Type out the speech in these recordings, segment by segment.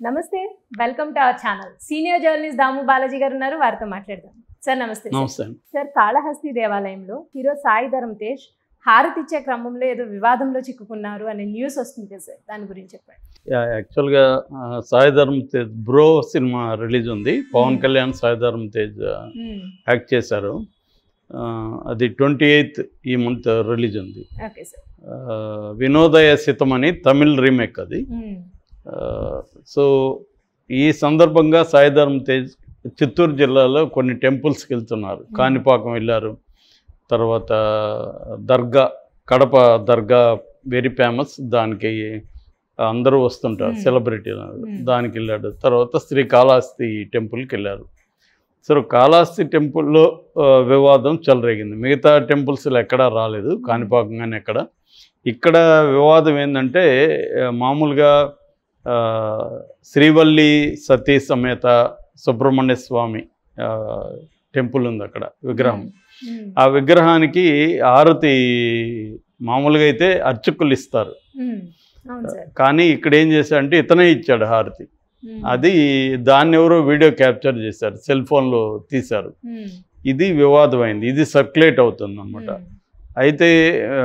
నమస్తే welcome to our channel senior journalist Damu Balaji గారు ఉన్నారు వారితో మాట్లాడదాం సార్ నమస్తే సార్. నమస్తే అండి సార్ కాళహస్తి దేవాలయంలో హీరో సాయి ధరమ్ తేజ్ హారతి ఇచ్చే క్రమంలో ఏదో వివాదంలో చిక్కుకున్నారు అనే న్యూస్ వస్తుంది సార్ దాని గురించి చెప్పండి యా, యాక్చువల్గా ఆ, సాయి ధర్మ్ తేజ్ బ్రో సినిమా రిలీజ్ ఉంది పవన్ Hmm. కళ్యాణ్ సాయి ధర్మ్ తేజ్ ఆ, యాక్ట్ చేశారు ఆ, అది ట్వంటీ ఎయిత్ ఈ మంత్ రిలీజ్ ఉంది ఓకే సార్ ఆ, వినోదయ సితం అని తమిళ్ రీమేక్ అది ఆ, సో ఈ సందర్భంగా సాయి ధర్మ్ తేజ్ చిత్తూరు జిల్లాలో కొన్ని టెంపుల్స్కి వెళ్తున్నారు Hmm. కాణిపాకం వెళ్ళారు తర్వాత దర్గా కడప దర్గా వెరీ ఫేమస్ దానికి అందరూ వస్తుంటారు Hmm. Celebrity Hmm. దానికి వెళ్ళాడు తర్వాత శ్రీకాళహస్తి టెంపుల్కి వెళ్ళారు సో కాళహస్తి టెంపుల్లో ఆ, వివాదం చెలరేగింది మిగతా టెంపుల్స్లో ఎక్కడా రాలేదు కాణిపాకం కానీ ఎక్కడ ఇక్కడ వివాదం ఏంటంటే ఆ, మామూలుగా ఆ, శ్రీవల్లి సతీ సమేత సుబ్రహ్మణ్య స్వామి ఆ, టెంపుల్ ఉంది అక్కడ విగ్రహం ఆ విగ్రహానికి హారతి మామూలుగా అయితే అర్చకులు ఇస్తారు అవును సార్ కానీ ఇక్కడ ఏం చేశాడంటే ఇతనే ఇచ్చాడు హారతి అది దాన్ని ఎవరో వీడియో క్యాప్చర్ చేశారు సెల్ ఫోన్లో తీశారు ఇది వివాదమైంది ఇది సర్క్యులేట్ అవుతుంది అనమాట అయితే ఆ,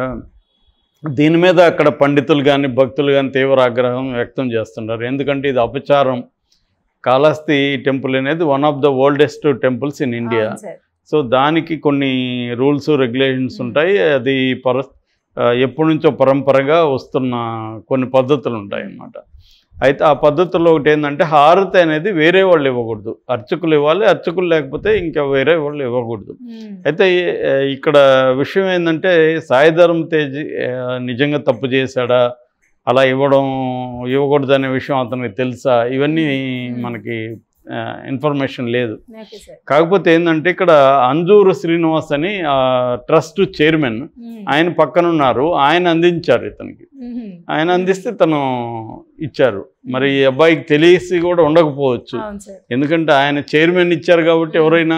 దీని మీద అక్కడ పండితులు కానీ భక్తులు కానీ తీవ్ర ఆగ్రహం వ్యక్తం చేస్తున్నారు ఎందుకంటే ఇది అపచారం కాళహస్తి టెంపుల్ అనేది one of the oldest temples in India sir so దానికి కొన్ని రూల్స్ రెగ్యులేషన్స్ Hmm. ఉంటాయి అది పర ఆ, ఎప్పటి నుంచో పరంపరగా వస్తున్న కొన్ని పద్ధతులు ఉంటాయి అన్నమాట అయితే ఆ పద్ధతుల్లో ఒకటి ఏంటంటే హారతి అనేది వేరే వాళ్ళు ఇవ్వకూడదు అర్చకులు ఇవ్వాలి అర్చకులు లేకపోతే ఇంకా వేరే వాళ్ళు ఇవ్వకూడదు అయితే ఆ, ఇక్కడ విషయం ఏంటంటే సాయి ధర్మ్ తేజ్ ఆ, నిజంగా తప్పు చేశాడా అలా ఇవ్వడం ఇవ్వకూడదు అనే విషయం అతనికి తెలుసా ఇవన్నీ మనకి ఇన్ఫర్మేషన్ లేదు ఓకే సార్ కాకపోతే ఏంటంటే ఇక్కడ అంజూరు శ్రీనివాస్ అని ఆ, ట్రస్ట్ చైర్మన్ ఆయన పక్కన ఉన్నారు ఆయన అందించారు ఇతనికి ఆయన అందిస్తే తను ఇచ్చారు మరి ఈ అబ్బాయికి తెలిసి కూడా ఉండకపోవచ్చు అవును సార్ ఎందుకంటే ఆయన చైర్మన్ ఇచ్చారు కాబట్టి ఎవరైనా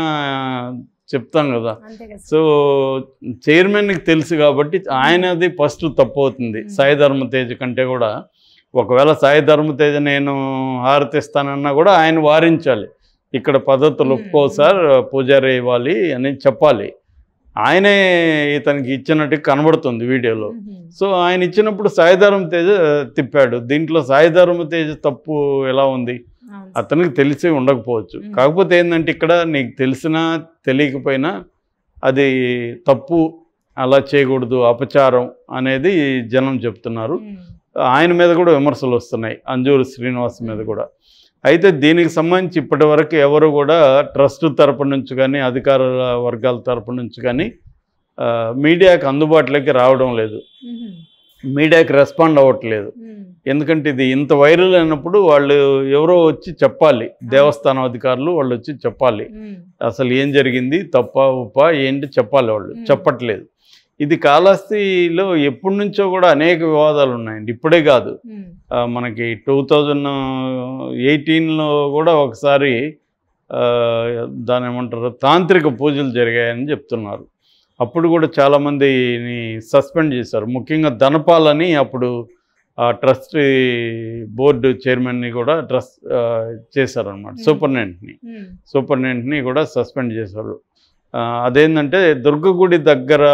చెప్తాం కదా అంతే కదా సో చైర్మన్కి తెలుసు కాబట్టి ఆయనది ఫస్ట్ తప్పు అవుతుంది Hmm. సాయి ధర్మ తేజ్ కంటే కూడా ఒకవేళ సాయి ధర్మ తేజ్ నేను హారతిస్తానన్నా కూడా ఆయన వారించాలి ఇక్కడ పద్ధతులు Hmm. ఒప్పుకో సార్ పూజారి ఇవ్వాలి అని చెప్పాలి ఆయనే ఇతనికి ఇచ్చినట్టు కనబడుతుంది వీడియోలో సో ఆయన ఇచ్చినప్పుడు సాయి ధర్మ తేజ్ తిప్పాడు దీంట్లో సాయి ధర్మ తేజ్ తప్పు ఎలా ఉంది అవును సార్. అతనికి తెలిసి ఉండకపోవచ్చు మ్మ్. కాకపోతే ఏంటంటే ఇక్కడ నీకు తెలిసినా తెలియకపోయినా అది తప్పు అలా చేయకూడదు అపచారం అనేది జనం చెప్తున్నారు ఉమ్. ఆయన మీద కూడా విమర్శలు వస్తున్నాయి అంజూరు శ్రీనివాస్ మీద కూడా అయితే దీనికి సంబంధించి ఇప్పటి వరకు ఎవరు కూడా ట్రస్ట్ తరపు నుంచి కానీ అధికార వర్గాల తరపు నుంచి కానీ ఆ, మీడియాకి అందుబాటులోకి రావడం లేదు ఉమ్. మీడియాకి రెస్పాండ్ అవ్వట్లేదు ఉమ్. ఎందుకంటే ఇది ఇంత వైరల్ అయినప్పుడు వాళ్ళు ఎవరో వచ్చి చెప్పాలి దేవస్థానం అధికారులు వాళ్ళు వచ్చి చెప్పాలి ఉమ్. అసలు ఏం జరిగింది తప్ప ఉప్ప ఏంటి చెప్పాలి వాళ్ళు Hmm. చెప్పట్లేదు ఇది కాళహస్తిలో ఎప్పటి నుంచో కూడా అనేక వివాదాలు ఉన్నాయండి ఇప్పుడే కాదు ఉమ్. ఆ, మనకి టూ థౌజండ్ ఎయిటీన్లో కూడా ఒకసారి ఆ, దాని ఏమంటారు తాంత్రిక పూజలు జరిగాయని చెప్తున్నారు అప్పుడు కూడా చాలామందిని సస్పెండ్ చేశారు ముఖ్యంగా ధనపాలని అప్పుడు ఆ ట్రస్ట్ బోర్డు చైర్మన్ని కూడా ట్రస్ట్ చేశారనమాట Hmm. సూపరింటెండెంట్ని ఉమ్. సూపరింటెండెంట్ని కూడా సస్పెండ్ చేశారు ఆ, అదేంటంటే దుర్గగుడి దగ్గర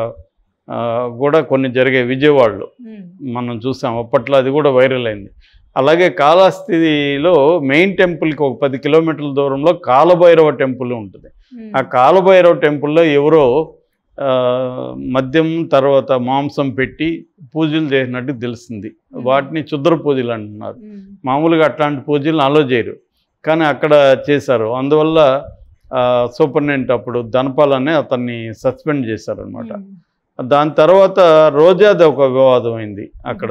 ఆ, కూడా కొన్ని జరిగాయి విజయవాడలో ఉమ్. మనం చూసాం అప్పట్లో అది కూడా వైరల్ అయింది అలాగే కాళహస్తిలో మెయిన్ టెంపుల్కి ఒక పది కిలోమీటర్ల దూరంలో కాలభైరవ టెంపుల్ ఉంటుంది ఉమ్. ఆ కాలభైరవ టెంపుల్లో ఎవరో ఆ, మద్యం తర్వాత మాంసం పెట్టి పూజలు చేసినట్టు తెలిసింది వాటిని క్షుద్ర పూజలు అంటున్నారు ఉమ్. మామూలుగా అట్లాంటి పూజలను అలో చేయరు కానీ అక్కడ చేశారు అందువల్ల ఆ, సూపరింటెండెంట్ అప్పుడు ధనపాలనే అతన్ని సస్పెండ్ చేశారనమాట ఉమ్. దాని తర్వాత రోజాది ఒక వివాదం అయింది అక్కడ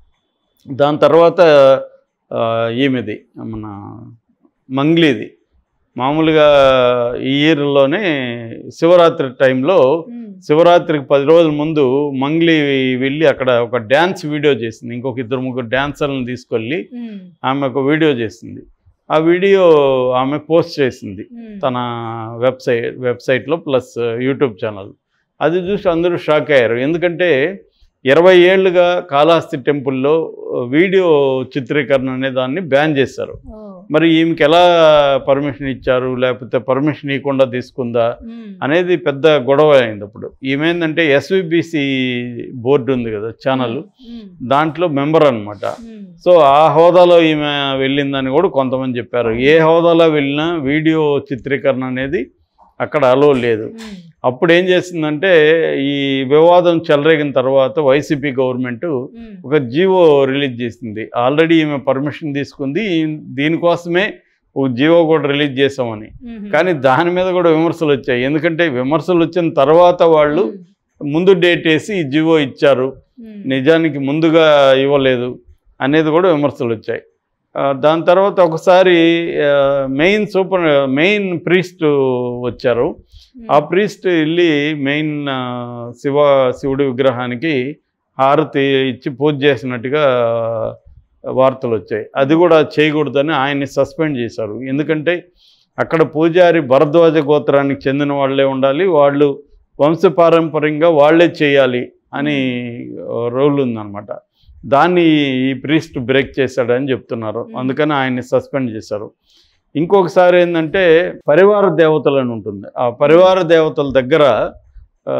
దాని తర్వాత ఆ, ఈమెది మన మంగ్లీది మామూలుగా ఈ ఇయర్లోనే శివరాత్రి టైంలో ఉమ్. శివరాత్రికి పది రోజుల ముందు మంగ్లీ వెళ్ళి అక్కడ ఒక డ్యాన్స్ వీడియో చేసింది ఇంకొక ఇద్దరు ముగ్గురు డ్యాన్సర్లను తీసుకెళ్ళి ఉమ్. ఆమె ఒక వీడియో చేసింది ఆ వీడియో ఆమె పోస్ట్ చేసింది ఉమ్. తన వెబ్సైట్ వెబ్సైట్లో ప్లస్ యూట్యూబ్ ఛానల్ అది చూసి అందరూ షాక్ అయ్యారు ఎందుకంటే ఇరవై ఏళ్ళుగా కాళహస్తి టెంపుల్లో వీడియో చిత్రీకరణ అనే దాన్ని బ్యాన్ చేశారు ఓ. మరి ఈమెకి ఎలా పర్మిషన్ ఇచ్చారు లేకపోతే పర్మిషన్ ఇవ్వకుండా తీసుకుందా ఉమ్. అనేది పెద్ద గొడవ అయింది అప్పుడు ఈమెందంటే ఎస్విబిసి బోర్డు ఉంది కదా ఛానల్ ఉమ్. దాంట్లో మెంబర్ అన్నమాట ఉమ్. సో ఆ హోదాలో ఈమె వెళ్ళిందని కూడా కొంతమంది చెప్పారు ఏ హోదాలో వెళ్ళినా వీడియో చిత్రీకరణ అనేది అక్కడ అలో లేదు ఉమ్. అప్పుడు ఏం చేసిందంటే ఈ వివాదం చెలరేగిన తర్వాత వైసీపీ గవర్నమెంట్ ఉమ్. ఒక జీవో రిలీజ్ చేసింది ఆల్రెడీ ఈమె పర్మిషన్ తీసుకుంది ఈ- దీనికోసమే ఒక జీవో కూడా రిలీజ్ చేసామని ఉమ్. కానీ దాని మీద కూడా విమర్శలు వచ్చాయి ఎందుకంటే విమర్శలు వచ్చిన తర్వాత వాళ్ళు ఉమ్. ముందు డేట్ వేసి ఈ జీవో ఇచ్చారు ఉమ్. నిజానికి ముందుగా ఇవ్వలేదు అనేది కూడా విమర్శలు వచ్చాయి ఆ, దాని తర్వాత ఒకసారి ఆ, మెయిన్ సూపర్ మెయిన్ ప్రీస్ట్ వచ్చారు ఆ ప్రీస్ట్ వెళ్ళి మెయిన్ ఆ, శివ శివుడి విగ్రహానికి హారతి ఇచ్చి పూజ చేసినట్టుగా వార్తలు వచ్చాయి అది కూడా చేయకూడదని ఆయన్ని సస్పెండ్ చేశారు ఎందుకంటే అక్కడ పూజారి భరద్వాజ గోత్రానికి చెందిన వాళ్ళే ఉండాలి వాళ్ళు వంశపారంపర్యంగా వాళ్ళే చేయాలి అని రూల్ ఉందన్నమాట దాన్ని ఈ ప్రీస్ట్ బ్రేక్ చేశాడని చెప్తున్నారు Hmm. అందుకని ఆయన్ని సస్పెండ్ చేశారు ఇంకొకసారి ఏంటంటే పరివార దేవతలు అని ఉంటుంది ఆ పరివార దేవతల దగ్గర ఆ,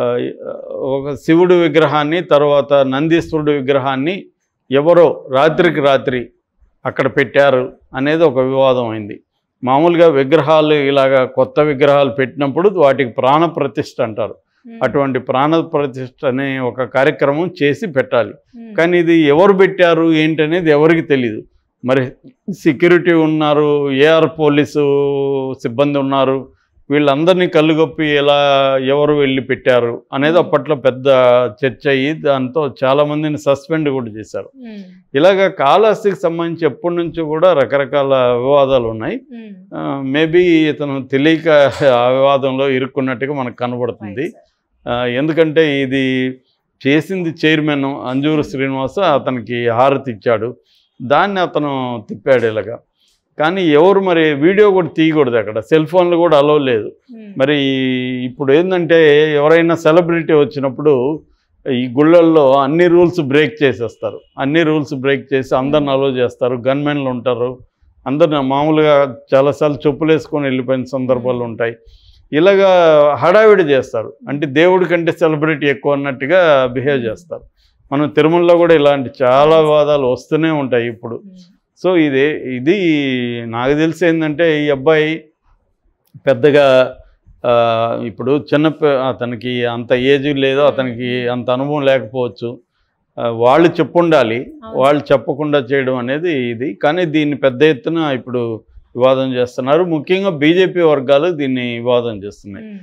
ఒక శివుడి విగ్రహాన్ని తర్వాత నందీశ్వరుడి విగ్రహాన్ని ఎవరో రాత్రికి రాత్రి అక్కడ పెట్టారు అనేది ఒక వివాదం అయింది మామూలుగా విగ్రహాలు ఇలాగా కొత్త విగ్రహాలు పెట్టినప్పుడు వాటికి ప్రాణ ప్రతిష్ఠ అంటారు ఉమ్. అటువంటి ప్రాణ ప్రతిష్ఠ అనే ఒక కార్యక్రమం చేసి పెట్టాలి ఉమ్. కానీ ఇది ఎవరు పెట్టారు ఏంటనేది ఎవరికి తెలియదు మరి సెక్యూరిటీ ఉన్నారు ఏఆర్ పోలీసు సిబ్బంది ఉన్నారు వీళ్ళందరినీ కళ్ళుగొప్పి ఎలా ఎవరు వెళ్ళి పెట్టారు అనేది అప్పట్లో పెద్ద చర్చ అయ్యి దాంతో చాలామందిని సస్పెండ్ కూడా చేశారు ఉమ్. ఇలాగ కాళహస్తికి సంబంధించి ఎప్పటి నుంచో కూడా రకరకాల వివాదాలు ఉన్నాయి ఉమ్. మేబీ ఇతను తెలియక ఆ వివాదంలో ఇరుక్కున్నట్టుగా మనకు కనబడుతుంది Right, sir. ఆ, ఎందుకంటే ఇది చేసింది చైర్మన్ అంజూరు శ్రీనివాస అతనికి హారతి ఇచ్చాడు దాన్ని అతను తిప్పాడు ఇలాగా కానీ ఎవరు మరి వీడియో కూడా తీయకూడదు అక్కడ సెల్ ఫోన్లు కూడా అలో లేదు ఉమ్. మరి ఇప్పుడు ఏంటంటే ఎవరైనా సెలబ్రిటీ వచ్చినప్పుడు ఈ గుళ్ళల్లో అన్ని రూల్స్ బ్రేక్ చేసేస్తారు అన్ని రూల్స్ బ్రేక్ చేసి అందరిని అలో చేస్తారు గన్మెన్లు ఉంటారు అందరిని మామూలుగా చాలాసార్లు చెప్పులు వేసుకొని వెళ్ళిపోయిన సందర్భాలు ఉంటాయి ఇలాగా హడావిడి చేస్తారు అంటే దేవుడి కంటే సెలబ్రిటీ ఎక్కువ అన్నట్టుగా బిహేవ్ చేస్తారు మనం తిరుమలలో కూడా ఇలాంటి చాలా వివాదాలు వస్తూనే ఉంటాయి ఇప్పుడు ఉమ్. సో ఇది ఇది నాకు తెలిసి ఏంటంటే ఈ అబ్బాయి పెద్దగా ఆ, ఇప్పుడు చిన్న పి- అతనికి అంత ఏజ్ లేదు అతనికి అంత అనుభవం లేకపోవచ్చు ఆ, వాళ్ళు చెప్పుండాలి అవును. వాళ్ళు చెప్పకుండా చేయడం అనేది ఇది కానీ దీన్ని పెద్ద ఎత్తున ఇప్పుడు వివాదం చేస్తున్నారు ముఖ్యంగా బీజేపీ వర్గాలు దీన్ని వివాదం చేస్తున్నాయి ఉమ్.